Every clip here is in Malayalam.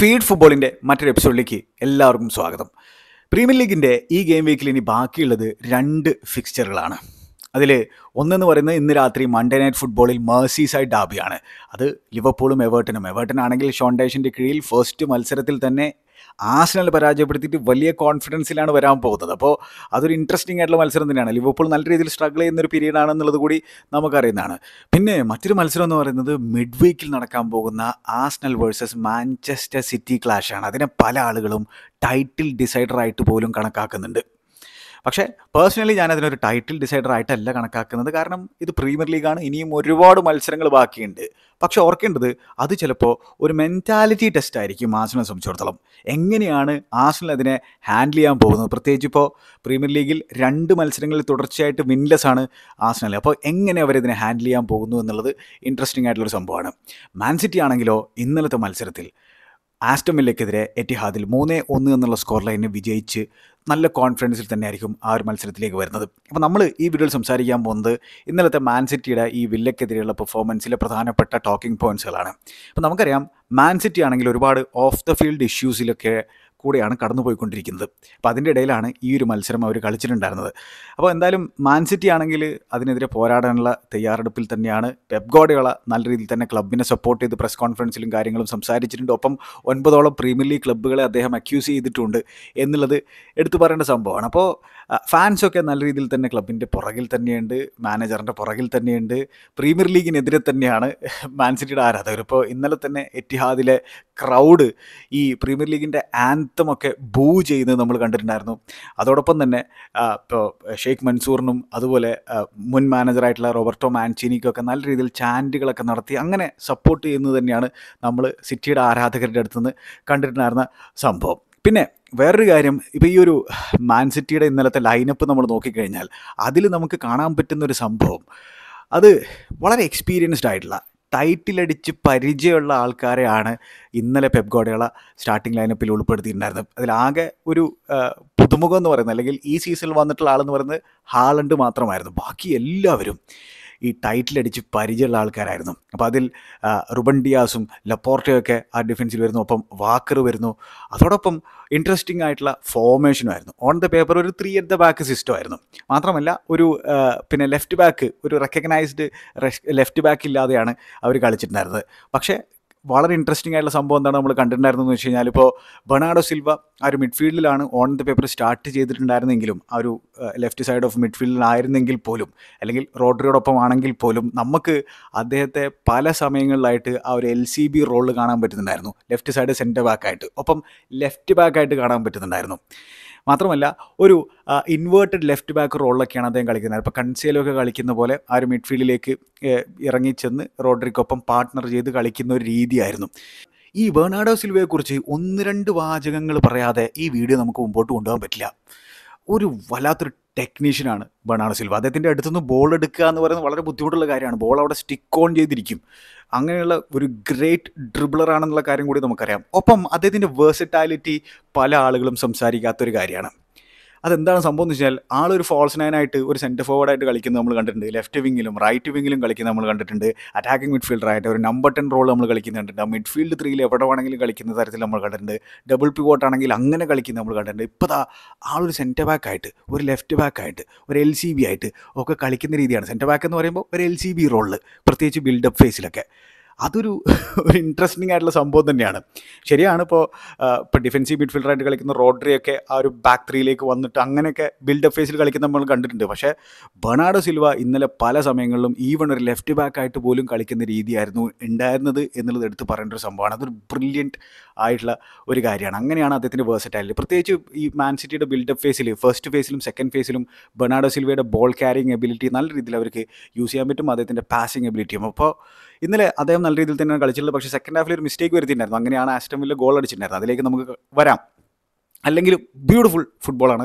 ഫീഡ് ഫുട്ബോളിൻ്റെ മറ്റൊരു എപ്പിസോഡിലേക്ക് എല്ലാവർക്കും സ്വാഗതം പ്രീമിയർ ലീഗിൻ്റെ ഈ ഗെയിം വീക്കിൽ ഇനി ബാക്കിയുള്ളത് രണ്ട് ഫിക്സ്ചറുകളാണ് അതിൽ ഒന്നെന്ന് പറയുന്നത് ഇന്ന് രാത്രി മൺഡേ നൈറ്റ് ഫുട്ബോളിൽ മേഴ്സീസൈഡ് ഡാബിയാണ് അത് ലിവർപൂളും എവേർട്ടനും എവേർട്ടൻ ആണെങ്കിൽ ഷോണ്ടേഷൻ്റെ കീഴിൽ ഫസ്റ്റ് മത്സരത്തിൽ തന്നെ ആസ്നൽ പരാജയപ്പെടുത്തിയിട്ട് വലിയ കോൺഫിഡൻസിലാണ് വരാൻ പോകുന്നത് അപ്പോൾ അതൊരു ഇൻട്രസ്റ്റിംഗ് ആയിട്ടുള്ള മത്സരം തന്നെയാണ് ലിവർപൂൾ നല്ല രീതിയിൽ സ്ട്രഗിൾ ചെയ്യുന്ന ഒരു പീരീഡ് ആണെന്നുള്ളത് കൂടി നമുക്കറിയുന്നതാണ് പിന്നെ മറ്റൊരു മത്സരം എന്ന് പറയുന്നത് മിഡ് വീക്കിൽ നടക്കാൻ പോകുന്ന ആസ്നൽ വേഴ്സസ് മാഞ്ചസ്റ്റർ സിറ്റി ക്ലാഷാണ് അതിനെ പല ആളുകളും ടൈറ്റിൽ ഡിസൈഡർ ആയിട്ട് പോലും കണക്കാക്കുന്നുണ്ട് പക്ഷേ പേഴ്സണലി ഞാൻ അതിനൊരു ടൈറ്റിൽ ഡിസൈഡർ ആയിട്ടല്ല കണക്കാക്കുന്നത് കാരണം ഇത് പ്രീമിയർ ലീഗാണ് ഇനിയും ഒരുപാട് മത്സരങ്ങൾ ബാക്കിയുണ്ട് പക്ഷെ ഓർക്കേണ്ടത് അത് ചിലപ്പോൾ ഒരു മെൻറ്റാലിറ്റി ടെസ്റ്റ് ആയിരിക്കും ആസനെ സംബന്ധിച്ചിടത്തോളം എങ്ങനെയാണ് ആസനൽ അതിനെ ഹാൻഡിൽ ചെയ്യാൻ പോകുന്നത് പ്രത്യേകിച്ച് ഇപ്പോൾ പ്രീമിയർ ലീഗിൽ രണ്ട് മത്സരങ്ങളിൽ തുടർച്ചയായിട്ട് വിൻലെസ് ആണ് ആസനൽ അപ്പോൾ എങ്ങനെ അവരിതിനെ ഹാൻഡിൽ ചെയ്യാൻ പോകുന്നു എന്നുള്ളത് ഇൻട്രസ്റ്റിംഗ് ആയിട്ടുള്ളൊരു സംഭവമാണ് മാൻ സിറ്റി ആണെങ്കിലോ ഇന്നലത്തെ മത്സരത്തിൽ ആസ്റ്റം വില്ലയ്ക്കെതിരെ എറ്റിഹാദിൽ മൂന്ന് ഒന്ന് എന്നുള്ള സ്കോർ ലൈനിന് വിജയിച്ച് നല്ല കോൺഫിഡൻസിൽ തന്നെയായിരിക്കും ആ ഒരു മത്സരത്തിലേക്ക് വരുന്നത് അപ്പോൾ നമ്മൾ ഈ വീഡിയോയിൽ സംസാരിക്കാൻ പോകുന്നത് ഇന്നലത്തെ മാൻ സിറ്റിയുടെ ഈ വില്ലയ്ക്കെതിരെയുള്ള പെർഫോമൻസിലെ പ്രധാനപ്പെട്ട ടോക്കിംഗ് പോയിന്റ്സുകളാണ് അപ്പോൾ നമുക്കറിയാം മാൻ സിറ്റി ആണെങ്കിൽ ഒരുപാട് ഓഫ് ദ ഫീൽഡ് ഇഷ്യൂസിലൊക്കെ കൂടെയാണ് കടന്നുപോയിക്കൊണ്ടിരിക്കുന്നത് അപ്പോൾ അതിൻ്റെ ഇടയിലാണ് ഈ ഒരു മത്സരം അവർ കളിച്ചിട്ടുണ്ടായിരുന്നത് അപ്പോൾ എന്തായാലും മാൻ സിറ്റി ആണെങ്കിൽ അതിനെതിരെ പോരാടാനുള്ള തയ്യാറെടുപ്പിൽ തന്നെയാണ് പെപ് ഗോഡയോള നല്ല രീതിയിൽ തന്നെ ക്ലബിനെ സപ്പോർട്ട് ചെയ്ത് പ്രസ് കോൺഫറൻസിലും കാര്യങ്ങളും സംസാരിച്ചിട്ടുണ്ട് ഒപ്പം ഒൻപതോളം പ്രീമിയർ ലീഗ് ക്ലബ്ബുകളെ അദ്ദേഹം അക്യൂസ് ചെയ്തിട്ടുണ്ട് എന്നുള്ളത് എടുത്തു പറയേണ്ട സംഭവമാണ് അപ്പോൾ ഫാൻസൊക്കെ നല്ല രീതിയിൽ തന്നെ ക്ലബിൻ്റെ പുറകിൽ തന്നെയുണ്ട് മാനേജറിൻ്റെ പുറകിൽ തന്നെയുണ്ട് പ്രീമിയർ ലീഗിനെതിരെ തന്നെയാണ് മാൻ സിറ്റിയുടെ ആരാധകർ ഇപ്പോൾ ഇന്നലെ തന്നെ എറ്റിഹാദിലെ ക്രൗഡ് ഈ പ്രീമിയർ ലീഗിൻ്റെ ആന്തമൊക്കെ ബൂ ചെയ്യുന്നത് നമ്മൾ കണ്ടിട്ടുണ്ടായിരുന്നു അതോടൊപ്പം തന്നെ ഇപ്പോൾ ഷെയ്ഖ് മൻസൂറിനും അതുപോലെ മുൻ മാനേജറായിട്ടുള്ള റോബർട്ടോ മാൻചീനിക്കും ഒക്കെ നല്ല രീതിയിൽ ചാൻറ്റുകളൊക്കെ നടത്തി അങ്ങനെ സപ്പോർട്ട് ചെയ്യുന്നത് തന്നെയാണ് നമ്മൾ സിറ്റിയുടെ ആരാധകരുടെ അടുത്ത് നിന്ന് കണ്ടിട്ടുണ്ടായിരുന്ന സംഭവം പിന്നെ വേറൊരു കാര്യം ഇപ്പോൾ ഈ ഒരു മാൻ സിറ്റിയുടെ ഇന്നലത്തെ ലൈനപ്പ് നമ്മൾ നോക്കിക്കഴിഞ്ഞാൽ അതിൽ നമുക്ക് കാണാൻ പറ്റുന്ന ഒരു സംഭവം അത് വളരെ എക്സ്പീരിയൻസ്ഡ് ആയിട്ടുള്ള ടൈറ്റിലടിച്ച് പരിചയമുള്ള ആൾക്കാരെയാണ് ഇന്നലെ പെപ് ഗോഡയുള്ള സ്റ്റാർട്ടിംഗ് ലൈനപ്പിൽ ഉൾപ്പെടുത്തിയിട്ടുണ്ടായിരുന്നത് അതിലാകെ ഒരു പുതുമുഖം എന്ന് പറയുന്നത് അല്ലെങ്കിൽ ഈ സീസണിൽ വന്നിട്ടുള്ള ആളെന്ന് പറയുന്നത് ഹാളണ്ട് മാത്രമായിരുന്നു ബാക്കി എല്ലാവരും ഈ ടൈറ്റിലടിച്ച് പരിചയമുള്ള ആൾക്കാരായിരുന്നു അപ്പോൾ അതിൽ റുബൻ ഡിയാസും ലപ്പോർട്ടയൊക്കെ ആ ഡിഫൻസിൽ വരുന്നു ഒപ്പം വാക്കർ വരുന്നു അതോടൊപ്പം ഇൻട്രസ്റ്റിംഗ് ആയിട്ടുള്ള ഫോർമേഷനും ആയിരുന്നു ഓൺ ദ പേപ്പർ ഒരു three at the back system ആയിരുന്നു മാത്രമല്ല ഒരു പിന്നെ ലെഫ്റ്റ് ബാക്ക് ഒരു റെക്കഗ്നൈസ്ഡ് ലെഫ്റ്റ് ബാക്ക് ഇല്ലാതെയാണ് അവർ കളിച്ചിട്ടുണ്ടായിരുന്നത് പക്ഷേ വളരെ ഇൻട്രസ്റ്റിംഗ് ആയിട്ടുള്ള സംഭവം എന്താണ് നമ്മൾ കണ്ടിട്ടുണ്ടായിരുന്നതെന്ന് വെച്ച് കഴിഞ്ഞാൽ ഇപ്പോൾ ബെർണാഡോ സിൽവ ആ ഒരു മിഡ്ഫീൽഡിലാണ് ഓൺ ദ പേപ്പർ സ്റ്റാർട്ട് ചെയ്തിട്ടുണ്ടായിരുന്നെങ്കിലും ആ ഒരു ലെഫ്റ്റ് സൈഡ് ഓഫ് മിഡ്ഫീൽഡിലായിരുന്നെങ്കിൽ പോലും അല്ലെങ്കിൽ റോഡറിയോടൊപ്പം ആണെങ്കിൽ പോലും നമുക്ക് അദ്ദേഹത്തെ പല സമയങ്ങളിലായിട്ട് ആ ഒരു എൽ സി ബി റോളിൽ കാണാൻ പറ്റുന്നുണ്ടായിരുന്നു ലെഫ്റ്റ് സൈഡ് സെൻറ്റർ ബാക്കായിട്ട് ഒപ്പം ലെഫ്റ്റ് ബാക്കായിട്ട് കാണാൻ പറ്റുന്നുണ്ടായിരുന്നു മാത്രമല്ല ഒരു ഇൻവേർട്ടഡ് ലെഫ്റ്റ് ബാക്ക് റോളിലൊക്കെയാണ് അദ്ദേഹം കളിക്കുന്നത് ഇപ്പോൾ കൺസേലൊക്കെ കളിക്കുന്ന പോലെ ആ ഒരു മിഡ്ഫീൽഡിലേക്ക് ഇറങ്ങിച്ചെന്ന് റോഡറിക്കൊപ്പം പാർട്ട്ണർ ചെയ്ത് കളിക്കുന്ന ഒരു രീതിയായിരുന്നു ഈ ബേണാഡോ സിൽവയെക്കുറിച്ച് ഒന്ന് രണ്ട് വാചകങ്ങൾ പറയാതെ ഈ വീഡിയോ നമുക്ക് മുമ്പോട്ട് കൊണ്ടുപോകാൻ പറ്റില്ല ഒരു വല്ലാത്തൊരു ടെക്നീഷ്യനാണ് ബണാഡോ സിൽവ അദ്ദേഹത്തിൻ്റെ അടുത്തുനിന്ന് ബോൾ എടുക്കുക എന്ന് പറയുന്നത് വളരെ ബുദ്ധിമുട്ടുള്ള കാര്യമാണ് ബോൾ അവിടെ സ്റ്റിക്ക് ഓൺ ചെയ്തിരിക്കും അങ്ങനെയുള്ള ഒരു ഗ്രേറ്റ് ഡ്രിബിളർ ആണെന്നുള്ള കാര്യം കൂടി നമുക്കറിയാം ഒപ്പം അദ്ദേഹത്തിൻ്റെ വേഴ്സിറ്റാലിറ്റി പല ആളുകളും സംസാരിക്കാത്തൊരു കാര്യമാണ് അതെന്താണ് സംഭവം എന്ന് വെച്ചാൽ ആളൊരു ഫോൾസ് നയനായിട്ട് ഒരു സെൻറ്റർ ഫോർവേഡായിട്ട് കളിക്കുന്നത് നമ്മൾ കണ്ടിട്ടുണ്ട് ലെഫ്റ്റ് വിങ്ങിലും റൈറ്റ് വിങ്ങിലും കളിക്കുന്നത് നമ്മൾ കണ്ടിട്ടുണ്ട് അറ്റാക്കിംഗ് മിഡ്ഫീൽഡറായിട്ട് ഒരു നമ്പർ ടെൻ റോൾ നമ്മൾ കളിക്കുന്നുണ്ട് ആ മിഡ്ഫീൽഡ് ത്രീയിൽ എവിടെ വേണമെങ്കിലും കളിക്കുന്ന തരത്തിൽ നമ്മൾ കണ്ടിട്ടുണ്ട് ഡബിൾ പിവോട്ട് ആണെങ്കിൽ അങ്ങനെ കളിക്കുന്നത് നമ്മൾ കണ്ടിട്ടുണ്ട് ഇപ്പോൾ ദാ ആളൊരു സെൻറ്റർ ബാക്ക് ആയിട്ട് ഒരു ലെഫ്റ്റ് ബാക്ക് ആയിട്ട് ഒരു എൽ സി ബി ആയിട്ട് ഒക്കെ കളിക്കുന്ന രീതിയാണ് സെൻറ്റർ ബാക്ക് എന്ന് പറയുമ്പോൾ ഒരു എൽ സി ബി റോളിൽ പ്രത്യേകിച്ച് ബിൽഡപ്പ് ഫേസിലൊക്കെ അതൊരു ഒരു ഇൻട്രസ്റ്റിംഗ് ആയിട്ടുള്ള സംഭവം തന്നെയാണ് ശരിയാണ് ഇപ്പോൾ ഇപ്പോൾ ഡിഫൻസീവ് മിഡ്ഫീൽഡറായിട്ട് കളിക്കുന്ന റോഡ്രിയൊക്കെ ആ ഒരു ബാക്ക് ത്രീയിലേക്ക് വന്നിട്ട് അങ്ങനെയൊക്കെ ബിൽഡപ്പ് ഫേസിൽ കളിക്കുന്ന നമ്മൾ കണ്ടിട്ടുണ്ട് പക്ഷേ ബെർണാഡോ സിൽവ ഇന്നലെ പല സമയങ്ങളിലും ഈവൺ ഒരു ലെഫ്റ്റ് ബാക്ക് ആയിട്ട് പോലും കളിക്കുന്ന രീതിയായിരുന്നു ഉണ്ടായിരുന്നത് എന്നുള്ളത് എടുത്ത് പറയേണ്ട ഒരു സംഭവമാണ് അതൊരു ബ്രില്യൻറ്റ് ആയിട്ടുള്ള ഒരു കാര്യമാണ് അങ്ങനെയാണ് അദ്ദേഹത്തിൻ്റെ വേഴ്സറ്റാലിറ്റി പ്രത്യേകിച്ച് ഈ മാൻ സിറ്റിയുടെ ബിൽഡപ്പ് ഫേസിൽ ഫസ്റ്റ് ഫേസിലും സെക്കൻഡ് ഫേസിലും ബെർണാഡോ സിൽവയുടെ ബോൾ ക്യാരിങ് എബിലിറ്റി നല്ല രീതിയിൽ അവർക്ക് യൂസ് ചെയ്യാൻ പറ്റും അദ്ദേഹത്തിൻ്റെ പാസിംഗ് എബിലിറ്റിയും അപ്പോൾ ഇന്നലെ അദ്ദേഹം നല്ല രീതിയിൽ തന്നെയാണ് കളിച്ചിട്ടുള്ളത് പക്ഷേ സെക്കൻഡ് ഹാഫിൽ ഒരു മിസ്റ്റേക്ക് വരുത്തിയിട്ടുണ്ടായിരുന്നു അങ്ങനെയാണ് ആസ്റ്റം വില്ല ഗോൾ അടിച്ചിട്ടുണ്ടായിരുന്നത് അതിലേക്ക് നമുക്ക് വരാം അല്ലെങ്കിൽ ബ്യൂട്ടിഫുൾ ഫുട്ബോളാണ്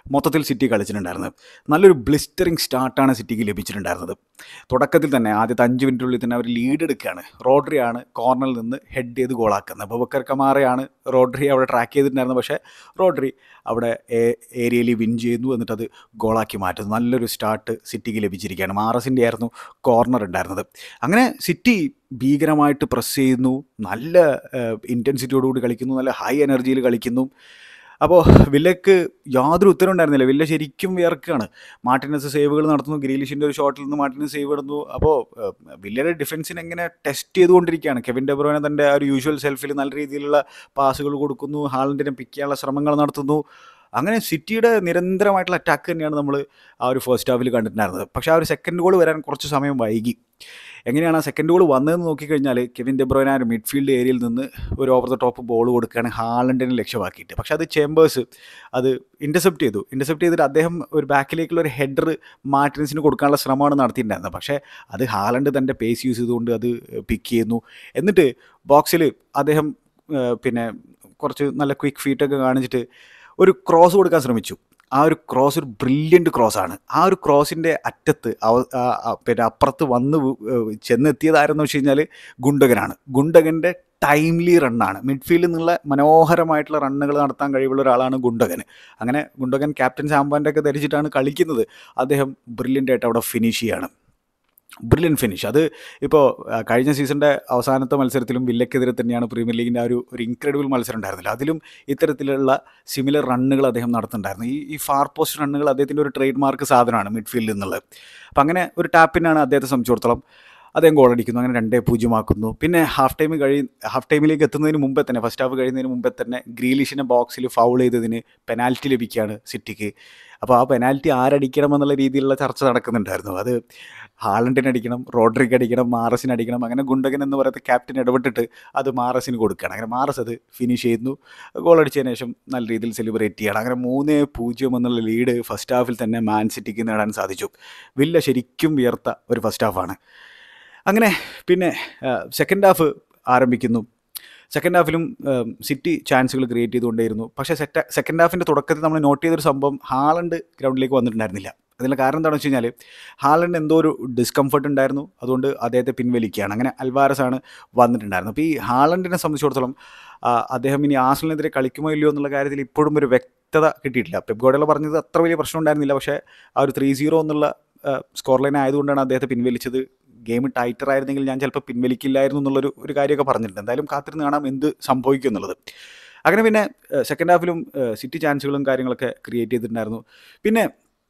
മൊത്തത്തിൽ സിറ്റി കളിച്ചിട്ടുണ്ടായിരുന്നത് നല്ലൊരു ബ്ലിസ്റ്ററിങ് സ്റ്റാർട്ടാണ് സിറ്റിക്ക് ലഭിച്ചിട്ടുണ്ടായിരുന്നത് തുടക്കത്തിൽ തന്നെ ആദ്യത്തെ അഞ്ച് മിനിറ്റിനുള്ളിൽ തന്നെ അവർ ലീഡ് എടുക്കുകയാണ് റോഡ്രിയാണ് കോർണറിൽ നിന്ന് ഹെഡ് ചെയ്ത് ഗോളാക്കുന്നത് ബബക്കർ കമാറയാണ് റോഡ്രി അവിടെ ട്രാക്ക് ചെയ്തിട്ടുണ്ടായിരുന്നത് പക്ഷേ റോഡ്രി അവിടെ ഏരിയയിൽ വിൻ ചെയ്യുന്നു എന്നിട്ട് അത് ഗോളാക്കി മാറ്റുന്നു നല്ലൊരു സ്റ്റാർട്ട് സിറ്റിക്ക് ലഭിച്ചിരിക്കുകയാണ് മാറസിൻ്റെ ആയിരുന്നു കോർണർ ഉണ്ടായിരുന്നത് അങ്ങനെ സിറ്റി ഭീകരമായിട്ട് പ്രസ് ചെയ്യുന്നു നല്ല ഇൻറ്റൻസിറ്റിയോടുകൂടി കളിക്കുന്നു നല്ല ഹൈ എനർജിയിൽ കളിക്കുന്നു അപ്പോൾ വില്ലയ്ക്ക് യാതൊരു ഉത്തരം ഉണ്ടായിരുന്നില്ല വില്ല ശരിക്കും വിയർക്കുകയാണ് മാർട്ടിനസ് സേവുകൾ നടത്തുന്നു ഗ്രീലിഷിൻ്റെ ഒരു ഷോട്ടിൽ നിന്ന് മാർട്ടിനസ് സേവ് ഇടുന്നു അപ്പോൾ വില്ലയുടെ ഡിഫൻസിനെ എങ്ങനെ ടെസ്റ്റ് ചെയ്തുകൊണ്ടിരിക്കുകയാണ് കെവിൻ ഡെബ്രോനെ തൻ്റെ ആ ഒരു യൂഷ്വൽ സെൽഫിൽ നല്ല രീതിയിലുള്ള പാസുകൾ കൊടുക്കുന്നു ഹാളൻഡിനെ പിക്ക് ചെയ്യാനുള്ള ശ്രമങ്ങൾ നടത്തുന്നു അങ്ങനെ സിറ്റിയുടെ നിരന്തരമായിട്ടുള്ള അറ്റാക്ക് തന്നെയാണ് നമ്മൾ ആ ഒരു ഫസ്റ്റ് ഹാഫിൽ കണ്ടിട്ടുണ്ടായിരുന്നത് പക്ഷേ ആ ഒരു സെക്കൻഡ് ഗോൾ വരാൻ കുറച്ച് സമയം വൈകി എങ്ങനെയാണ് ആ സെക്കൻഡ് ഗോൾ വന്നതെന്ന് നോക്കിക്കഴിഞ്ഞാൽ കെവിൻ ഡെബ്രോയിന ഒരു മിഡ്ഫീൽഡ് ഏരിയയിൽ നിന്ന് ഒരു ഓവർ ദ ടോപ്പ് ബോൾ കൊടുക്കുകയാണ് ഹാളണ്ടിനെ ലക്ഷ്യമാക്കിയിട്ട് പക്ഷേ അത് ചേമ്പേഴ്സ് അത് ഇൻ്റർസെപ്റ്റ് ചെയ്തു ഇൻ്റർസെപ്റ്റ് ചെയ്തിട്ട് അദ്ദേഹം ഒരു ബാക്കിലേക്കുള്ള ഒരു ഹെഡർ മാർട്ടിൻസിന് കൊടുക്കാനുള്ള ശ്രമമാണ് നടത്തിയിട്ടുണ്ടായിരുന്നത് പക്ഷേ അത് ഹാലണ്ട് തൻ്റെ പേസ് യൂസ് ചെയ്തുകൊണ്ട് അത് പിക്ക് ചെയ്യുന്നു എന്നിട്ട് ബോക്സിൽ അദ്ദേഹം പിന്നെ കുറച്ച് നല്ല ക്വിക്ക് ഫീറ്റൊക്കെ കാണിച്ചിട്ട് ഒരു ക്രോസ് കൊടുക്കാൻ ശ്രമിച്ചു ആ ഒരു ക്രോസ് ഒരു ബ്രില്യൻ്റ് ക്രോസാണ് ആ ഒരു ക്രോസിൻ്റെ അറ്റത്ത് പിന്നെ അപ്പുറത്ത് വന്ന് ചെന്നെത്തിയതാരെന്ന് വെച്ച് കഴിഞ്ഞാൽ ഗുണ്ടകനാണ് ഗുണ്ടകൻ്റെ ടൈംലി റണ്ണാണ് മിഡ്ഫീൽഡിൽ നിന്നുള്ള മനോഹരമായിട്ടുള്ള റണ്ണുകൾ നടത്താൻ കഴിവുള്ള ഒരാളാണ് ഗുണ്ടകൻ അങ്ങനെ ഗുണ്ടകൻ ക്യാപ്റ്റൻ സാമ്പാൻ്റെ ഒക്കെ ധരിച്ചിട്ടാണ് കളിക്കുന്നത് അദ്ദേഹം ബ്രില്യൻ്റ് ആയിട്ട് അവിടെ ഫിനിഷ് ചെയ്യാണ് ബ്രില്യൻ ഫിനിഷ് അത് ഇപ്പോൾ കഴിഞ്ഞ സീസണിൻ്റെ അവസാനത്തെ മത്സരത്തിലും വില്ലക്കെതിരെ തന്നെയാണ് പ്രീമിയർ ലീഗിൻ്റെ ആ ഒരു ഒരു ഇൻക്രെഡിബിൾ മത്സരം ഉണ്ടായിരുന്നില്ല അതിലും ഇത്തരത്തിലുള്ള സിമിലർ റണ്ണുകൾ അദ്ദേഹം നടത്തുന്നുണ്ടായിരുന്നു ഈ ഈ ഫാർ പോസ്റ്റ് റണ്ണുകൾ അദ്ദേഹത്തിൻ്റെ ഒരു ട്രേഡ് മാർക്ക് സാധനമാണ് മിഡ്ഫീൽഡിൽ നിന്നുള്ളത് അപ്പം അങ്ങനെ ഒരു ടാപ്പിനാണ് അദ്ദേഹത്തെ സംബന്ധിച്ചിടത്തോളം അദ്ദേഹം ഗോൾ അടിക്കുന്നു അങ്ങനെ രണ്ടേ പൂജ്യമാക്കുന്നു പിന്നെ ഹാഫ് ടൈം കഴി ഹാഫ് ടൈമിലേക്ക് എത്തുന്നതിന് മുമ്പേ തന്നെ ഫസ്റ്റ് ഹാഫ് കഴിയുന്നതിന് മുമ്പേ തന്നെ ഗ്രീലിഷിനെ ബോക്സിൽ ഫൗൾ ചെയ്തതിന് പെനാൽറ്റി ലഭിക്കുകയാണ് സിറ്റിക്ക് അപ്പോൾ ആ പെനാൽറ്റി ആരടിക്കണം എന്നുള്ള രീതിയിലുള്ള ചർച്ച നടക്കുന്നുണ്ടായിരുന്നു അത് ഹാളണ്ടിന് അടിക്കണം റോഡ്രിക്ക് അടിക്കണം മാറസിന് അടിക്കണം അങ്ങനെ ഗുണ്ടകൻ എന്ന് പറയുന്ന ക്യാപ്റ്റൻ ഇടപെട്ടിട്ട് അത് മാറസിന് കൊടുക്കുകയാണ് അങ്ങനെ മാറസ് അത് ഫിനിഷ് ചെയ്യുന്നു ഗോൾ അടിച്ചതിന് ശേഷം നല്ല രീതിയിൽ സെലിബ്രേറ്റ് ചെയ്യണം അങ്ങനെ മൂന്ന് പൂജ്യം എന്നുള്ള ലീഡ് ഫസ്റ്റ് ഹാഫിൽ തന്നെ മാൻ സിറ്റിക്ക് നേടാൻ സാധിച്ചു വില്ല ശരിക്കും ഉയർത്ത ഒരു ഫസ്റ്റ് ഹാഫാണ് അങ്ങനെ പിന്നെ സെക്കൻഡ് ഹാഫ് ആരംഭിക്കുന്നു സെക്കൻഡ് ഹാഫിലും സിറ്റി ചാൻസുകൾ ക്രിയേറ്റ് ചെയ്തുകൊണ്ടേയിരുന്നു പക്ഷേ സെറ്റ സെക്കൻഡ് ഹാഫിൻ്റെ തുടക്കത്തിൽ നമ്മൾ നോട്ട് ചെയ്തൊരു സംഭവം ഹാളണ്ട് ഗ്രൗണ്ടിലേക്ക് വന്നിട്ടുണ്ടായിരുന്നില്ല അതിൻ്റെ കാരണം എന്താണെന്ന് വെച്ച് കഴിഞ്ഞാൽ ഹാളണ്ട് എന്തോ ഒരു ഡിസ്കംഫർട്ട് ഉണ്ടായിരുന്നു അതുകൊണ്ട് അദ്ദേഹത്തെ പിൻവലിക്കുകയാണ് അങ്ങനെ അൽവാരസ് ആണ് വന്നിട്ടുണ്ടായിരുന്നത് അപ്പോൾ ഈ ഹാളണ്ടിനെ സംബന്ധിച്ചിടത്തോളം അദ്ദേഹം ഇനി ആസലിനെതിരെ കളിക്കുമോ ഇല്ലയോ എന്നുള്ള കാര്യത്തിൽ ഇപ്പോഴും ഒരു വ്യക്തത കിട്ടിയിട്ടില്ല പെപ് ഗോഡല പറഞ്ഞത് അത്ര വലിയ പ്രശ്നം ഉണ്ടായിരുന്നില്ല പക്ഷേ ആ ഒരു ത്രീ സീറോ എന്നുള്ള സ്കോർ ലൈൻ ആയതുകൊണ്ടാണ് അദ്ദേഹത്തെ പിൻവലിച്ചത് ഗെയിം ടൈറ്റർ ആയിരുന്നെങ്കിൽ ഞാൻ ചിലപ്പോൾ പിൻവലിക്കില്ലായിരുന്നു എന്നുള്ളൊരു ഒരു കാര്യമൊക്കെ പറഞ്ഞിട്ടുണ്ട് എന്തായാലും കാത്തിരുന്ന് കാണാം എന്ത് സംഭവിക്കും എന്നുള്ളത് അങ്ങനെ പിന്നെ സെക്കൻഡ് ഹാഫിലും സിറ്റി ചാൻസുകളും കാര്യങ്ങളൊക്കെ ക്രിയേറ്റ് ചെയ്തിട്ടുണ്ടായിരുന്നു പിന്നെ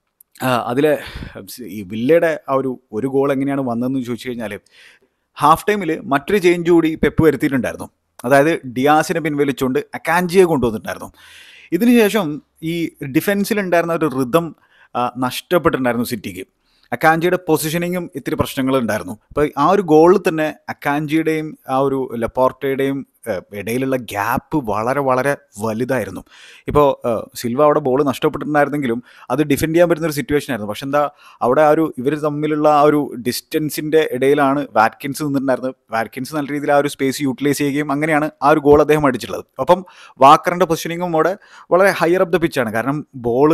അതിലെ ഈ വില്ലയുടെ ആ ഒരു ഒരു ഗോൾ എങ്ങനെയാണ് വന്നതെന്ന് ചോദിച്ചു കഴിഞ്ഞാൽ ഹാഫ് ടൈമിൽ മറ്റൊരു ചേഞ്ച് കൂടി പെപ്പ് വരുത്തിയിട്ടുണ്ടായിരുന്നു അതായത് ഡിയാസിനെ പിൻവലിച്ചുകൊണ്ട് അക്കാൻജിയെ കൊണ്ടുവന്നിട്ടുണ്ടായിരുന്നു ഇതിനുശേഷം ഈ ഡിഫൻസിലുണ്ടായിരുന്ന ഒരു റിതം നഷ്ടപ്പെട്ടിട്ടുണ്ടായിരുന്നു സിറ്റിക്ക് അക്കാൻജിയുടെ പൊസിഷനിങ്ങും ഇത്തിരി പ്രശ്നങ്ങളുണ്ടായിരുന്നു അപ്പോൾ ആ ഒരു ഗോളിൽ തന്നെ അക്കാൻജിയുടെയും ആ ഒരു ലെപ്പോർട്ടയുടെയും ഇടയിലുള്ള ഗ്യാപ്പ് വളരെ വളരെ വലുതായിരുന്നു ഇപ്പോൾ സിൽവ അവിടെ ബോൾ നഷ്ടപ്പെട്ടിട്ടുണ്ടായിരുന്നെങ്കിലും അത് ഡിഫെൻഡ് ചെയ്യാൻ പറ്റുന്ന ഒരു സിറ്റുവേഷൻ ആയിരുന്നു പക്ഷെ എന്താ അവിടെ ആ ഒരു ഇവർ തമ്മിലുള്ള ആ ഒരു ഡിസ്റ്റൻസിൻ്റെ ഇടയിലാണ് വാറ്റ്കിൻസ് നിന്നിട്ടുണ്ടായിരുന്നത് വാറ്റ്കിൻസ് നല്ല രീതിയിൽ ആ ഒരു സ്പേസ് യൂട്ടിലൈസ് ചെയ്യുകയും അങ്ങനെയാണ് ആ ഒരു ഗോൾ അദ്ദേഹം അടിച്ചിട്ടുള്ളത് അപ്പം വാക്കറിൻ്റെ പൊസിഷനിങ്ങും അവിടെ വളരെ ഹയർ അപ്പ് ദ പിച്ചാണ് കാരണം ബോൾ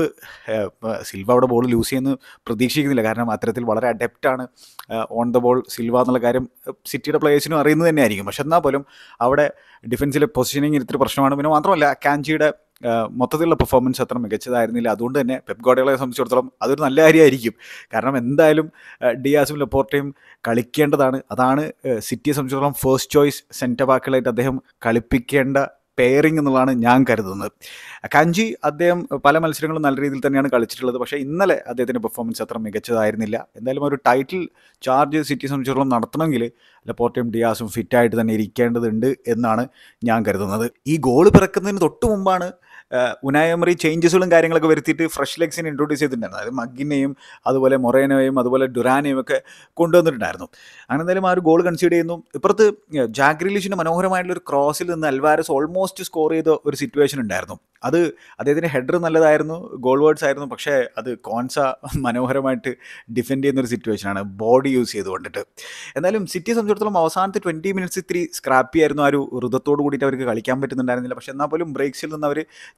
സിൽവ അവിടെ ബോൾ ലൂസ് ചെയ്യുന്ന പ്രതീക്ഷിക്കുന്നില്ല കാരണം അത്തരത്തിൽ വളരെ അഡെപ്റ്റാണ് ഓൺ ദ ബോൾ സിൽവ എന്നുള്ള കാര്യം സിറ്റിയുടെ പ്ലേയേഴ്സിനും അറിയുന്നത് തന്നെയായിരിക്കും പക്ഷെ എന്നാൽ പോലും അവിടെ ഡിഫൻസിലെ പൊസിഷനിങ് ഇത്തിരി പ്രശ്നമാണ് പിന്നെ മാത്രമല്ല കാഞ്ചിയുടെ മൊത്തത്തിലുള്ള പെർഫോമൻസ് അത്ര മികച്ചതായിരുന്നില്ല അതുകൊണ്ട് തന്നെ പെപ് ഗോഡകളെ സംബന്ധിച്ചിടത്തോളം അതൊരു നല്ല കാര്യമായിരിക്കും കാരണം എന്തായാലും ഡിയാസും ലെപ്പോർട്ടയും കളിക്കേണ്ടതാണ് അതാണ് സിറ്റിയെ സംബന്ധിച്ചിടത്തോളം ഫസ്റ്റ് ചോയ്സ് സെൻറ്റർ ബാക്കുകളായിട്ട് അദ്ദേഹം കളിപ്പിക്കേണ്ട പെയറിംഗ് എന്നുള്ളതാണ് ഞാൻ കരുതുന്നത് കഞ്ചി അദ്ദേഹം പല മത്സരങ്ങളും നല്ല രീതിയിൽ തന്നെയാണ് കളിച്ചിട്ടുള്ളത് പക്ഷേ ഇന്നലെ അദ്ദേഹത്തിൻ്റെ പെർഫോമൻസ് അത്ര മികച്ചതായിരുന്നില്ല എന്തായാലും ഒരു ടൈറ്റിൽ ചാർജ് സിറ്റി സംബന്ധിച്ചിടത്തോളം നടത്തണമെങ്കിൽ ലപ്പോർട്ടയും ഡിയാസും ഫിറ്റായിട്ട് തന്നെ ഇരിക്കേണ്ടതുണ്ട് എന്നാണ് ഞാൻ കരുതുന്നത് ഈ ഗോൾ പിറക്കുന്നതിന് തൊട്ട് മുമ്പാണ് ഉനായമറി ചേഞ്ചസുകളും കാര്യങ്ങളൊക്കെ വരുത്തിയിട്ട് ഫ്രഷ് ലെഗ്സിനെ ഇൻട്രൊഡ്യൂസ് ചെയ്തിട്ടുണ്ടായിരുന്നു അതായത് മഗിനെയും അതുപോലെ മൊറേനോയും അതുപോലെ ഡുറാനെയും ഒക്കെ കൊണ്ടുവന്നിട്ടുണ്ടായിരുന്നു അങ്ങനെ എന്തായാലും ആ ഒരു ഗോൾ കൺസിഡർ ചെയ്യുന്നു ഇപ്പുറത്ത് ജാഗ്രിലിഷിൻ്റെ മനോഹരമായിട്ടുള്ള ഒരു ക്രോസിൽ നിന്ന് അൽവാരസ് ഓൾമോസ്റ്റ് സ്കോർ ചെയ്ത ഒരു സിറ്റുവേഷൻ ഉണ്ടായിരുന്നു അത് അദ്ദേഹത്തിൻ്റെ ഹെഡർ നല്ലതായിരുന്നു ഗോൾ വേർഡ്സ് ആയിരുന്നു പക്ഷേ അത് കോൺസ മനോഹരമായിട്ട് ഡിഫെൻഡ് ചെയ്യുന്ന ഒരു സിറ്റുവേഷനാണ് ബോഡി യൂസ് ചെയ്തുകൊണ്ടിട്ട് എന്തായാലും സിറ്റിയെ സംബന്ധിച്ചിടത്തോളം അവസാനത്തെ ട്വൻറ്റി മിനിറ്റ്സ് ഇത്തിരി സ്ക്രാപ്പി ആയിരുന്നു ആ ഒരു ഋതത്തോട് കൂടിയിട്ട് അവർക്ക് കളിക്കാൻ പറ്റുന്നുണ്ടായിരുന്നില്ല പക്ഷേ എന്നാൽ പോലും ബ്രേക്സിൽ നിന്ന് അവർ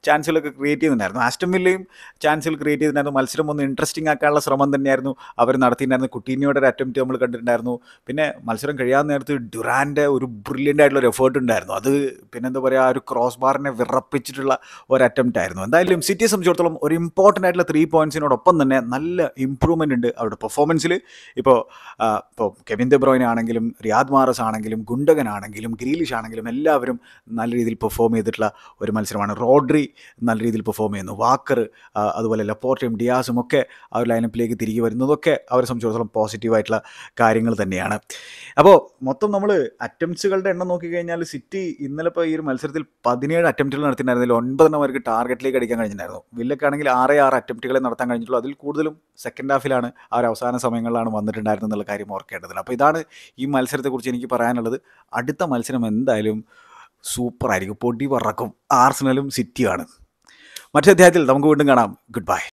ചാൻസുകളൊക്കെ ക്രിയേറ്റ് ചെയ്യുന്നുണ്ടായിരുന്നു ആസ്റ്റം വില്ലയും ചാൻസുകൾ ക്രിയേറ്റ് ചെയ്തിട്ടുണ്ടായിരുന്നു മത്സരം ഒന്ന് ഇൻട്രസ്റ്റിംഗ് ആക്കാനുള്ള ശ്രമം തന്നെയായിരുന്നു അവർ നടത്തിയിട്ടുണ്ടായിരുന്നു കുട്ടീനിയോടെ ഒരു അറ്റംപ്റ്റ് നമ്മൾ കണ്ടിട്ടുണ്ടായിരുന്നു പിന്നെ മത്സരം കഴിയാൻ നേരത്ത് ഡുറാൻ്റെ ഒരു ബ്രില്യൻ്റ് ആയിട്ടുള്ള ഒരു എഫേർട്ട് ഉണ്ടായിരുന്നു അത് പിന്നെന്താ പറയുക ആ ഒരു ക്രോസ് ബാറിനെ വിറപ്പിച്ചിട്ടുള്ള ഒരു അറ്റംപ്റ്റ് ആയിരുന്നു എന്തായാലും സിറ്റിയെ സംബന്ധിച്ചിടത്തോളം ഒരു ഇമ്പോർട്ടൻ്റ് ആയിട്ടുള്ള ത്രീ പോയിൻറ്റ്സിനോടൊപ്പം തന്നെ നല്ല ഇമ്പ്രൂവ്മെൻ്റ് ഉണ്ട് അവരുടെ പെർഫോമൻസിൽ ഇപ്പോൾ ഇപ്പോൾ കെവിൻ ദെബ്രോയിൻ ആണെങ്കിലും റിയാദ് മാറസ് ആണെങ്കിലും ഗുണ്ടകൻ ആണെങ്കിലും ഗ്രീലിഷ് ആണെങ്കിലും എല്ലാവരും നല്ല രീതിയിൽ പെർഫോം ചെയ്തിട്ടുള്ള ഒരു മത്സരമാണ് റോഡ്രി നല്ല രീതിയിൽ പെർഫോം ചെയ്യുന്നു വാക്കർ അതുപോലെ ലപ്പോർട്ടയും ഡിയാസും ഒക്കെ ആ ഒരു ലൈനപ്പിലേക്ക് തിരികെ വരുന്നതൊക്കെ അവരെ സംബന്ധിച്ചിടത്തോളം പോസിറ്റീവായിട്ടുള്ള കാര്യങ്ങൾ തന്നെയാണ് അപ്പോൾ മൊത്തം നമ്മൾ അറ്റംപ്റ്റ്സുകളുടെ എണ്ണം നോക്കിക്കഴിഞ്ഞാൽ സിറ്റി ഇന്നലെ ഇപ്പോൾ ഈ ഒരു മത്സരത്തിൽ പതിനേഴ് അറ്റംപ്റ്റുകൾ നടത്തിയിട്ടുണ്ടായിരുന്നില്ല ഒൻപതെണ്ണം അവർക്ക് ടാർഗറ്റിലേക്ക് അടിക്കാൻ കഴിഞ്ഞിട്ടുണ്ടായിരുന്നു വില്ലക്കാണെങ്കിൽ ആറേ ആറ് അറ്റംപ്റ്റുകളെ നടത്താൻ കഴിഞ്ഞിട്ടുള്ളൂ അതിൽ കൂടുതലും സെക്കൻഡ് ഹാഫിലാണ് ആ ഒരു അവസാന സമയങ്ങളിലാണ് വന്നിട്ടുണ്ടായിരുന്നത് എന്നുള്ള കാര്യം ഓർക്കേണ്ടത് അപ്പോൾ ഇതാണ് ഈ മത്സരത്തെക്കുറിച്ച് എനിക്ക് പറയാനുള്ളത് അടുത്ത മത്സരം എന്തായാലും സൂപ്പറായിരിക്കും പൊടി പറക്കും ആർസണലും സിറ്റിയുമാണ് മറ്റേ അധ്യായത്തിൽ നമുക്ക് വീണ്ടും കാണാം ഗുഡ് ബൈ